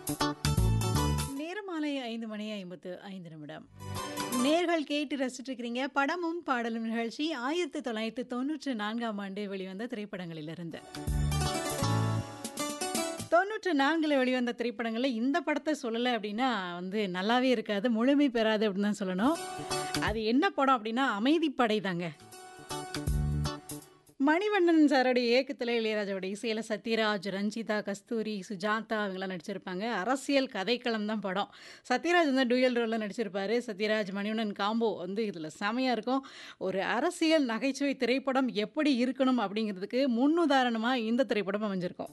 நேரம் மாலை ஐந்து மணி ஐம்பத்து ஐந்து நிமிடம் நேர்கள் கேட்டு ரசிச்சுட்டு இருக்கிறீங்க படமும் பாடலும் நிகழ்ச்சி ஆயிரத்தி தொள்ளாயிரத்தி தொண்ணூற்று நான்காம் ஆண்டு வெளிவந்த திரைப்படங்களிலிருந்து தொண்ணூற்று நான்கில் வெளிவந்த திரைப்படங்களில் இந்த படத்தை சொல்லலை அப்படின்னா வந்து நல்லாவே இருக்காது முழுமை பெறாது அப்படின்னு தான் சொல்லணும் அது என்ன படம் அப்படின்னா அமைதிப்படை தாங்க மணிவண்ணன் சாரோடைய இயக்கத்தில் இளையராஜாவோட இசையில் சத்யராஜ் ரஞ்சிதா கஸ்தூரி சுஜாதா இவங்கெல்லாம் நடிச்சிருப்பாங்க அரசியல் கதைக்களம் தான் படம் சத்யராஜ் வந்து டூயல் ரோலில் நடிச்சிருப்பாரு சத்யராஜ் மணிவண்ணன் காம்போ வந்து இதில் செமையாக இருக்கும் ஒரு அரசியல் நகைச்சுவை திரைப்படம் எப்படி இருக்கணும் அப்படிங்கிறதுக்கு முன்னுதாரணமாக இந்த திரைப்படம் அமைஞ்சிருக்கும்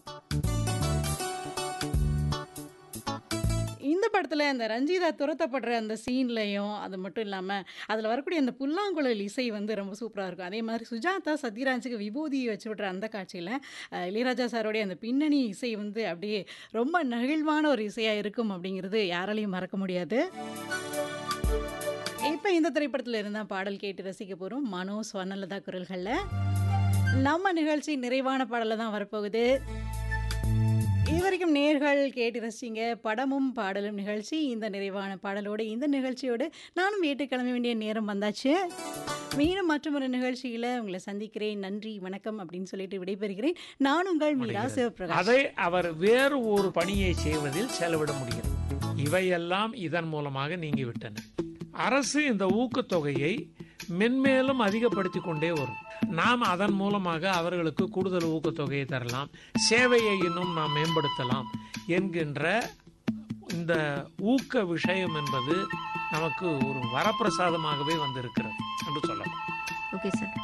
இந்த படத்தில் அந்த ரஞ்சிதா துரத்தப்படுற அந்த சீன்லையும் அது மட்டும் இல்லாமல் அதில் வரக்கூடிய அந்த புல்லாங்குழல் இசை வந்து ரொம்ப சூப்பராக இருக்கும் அதே மாதிரி சுஜாதா சத்யராஜுக்கு விபூதி வச்சு விட்ற அந்த காட்சியில் அஹ், இளையராஜா சாரோடைய அந்த பின்னணி இசை வந்து அப்படியே ரொம்ப நெகிழ்வான ஒரு இசையாக இருக்கும் அப்படிங்கிறது யாராலையும் மறக்க முடியாது இப்போ இந்த திரைப்படத்தில் இருந்தால் பாடல் கேட்டு ரசிக்க போகிறோம் மனோ ஸ்வர்ணலதா குரல்களில் நம்ம நிகழ்ச்சி நிறைவான பாடலில் தான் வரப்போகுது இதுவரைக்கும் நேர்கள் கேட்டு ரசிச்சிங்க படமும் பாடலும் நிகழ்ச்சி இந்த நிறைவான பாடலோடு இந்த நிகழ்ச்சியோடு நானும் வீட்டுக்கு கிளம்ப வேண்டிய நேரம் வந்தாச்சு மீண்டும் மற்றொரு நிகழ்ச்சியில் உங்களை சந்திக்கிறேன் நன்றி வணக்கம் அப்படின்னு சொல்லிட்டு விடைபெறுகிறேன் நான் உங்கள் மீரா சிவபிரகாஷ் அதை அவர் வேறு ஒரு பணியை செய்வதில் செலவிட முடிகிறது இவையெல்லாம் இதன் மூலமாக நீங்கிவிட்டன அரசு இந்த ஊக்கத்தொகையை மென்மேலும் அதிகப்படுத்தி கொண்டே வரும் நாம் அதன் மூலமாக அவர்களுக்கு கூடுதல் ஊக்கத்தொகையை தரலாம் சேவையை இன்னும் நாம் மேம்படுத்தலாம் என்கின்ற இந்த ஊக்க விஷயம் என்பது நமக்கு ஒரு வரப்பிரசாதமாகவே வந்திருக்கிறது என்று சொல்லலாம் ஓகே சார்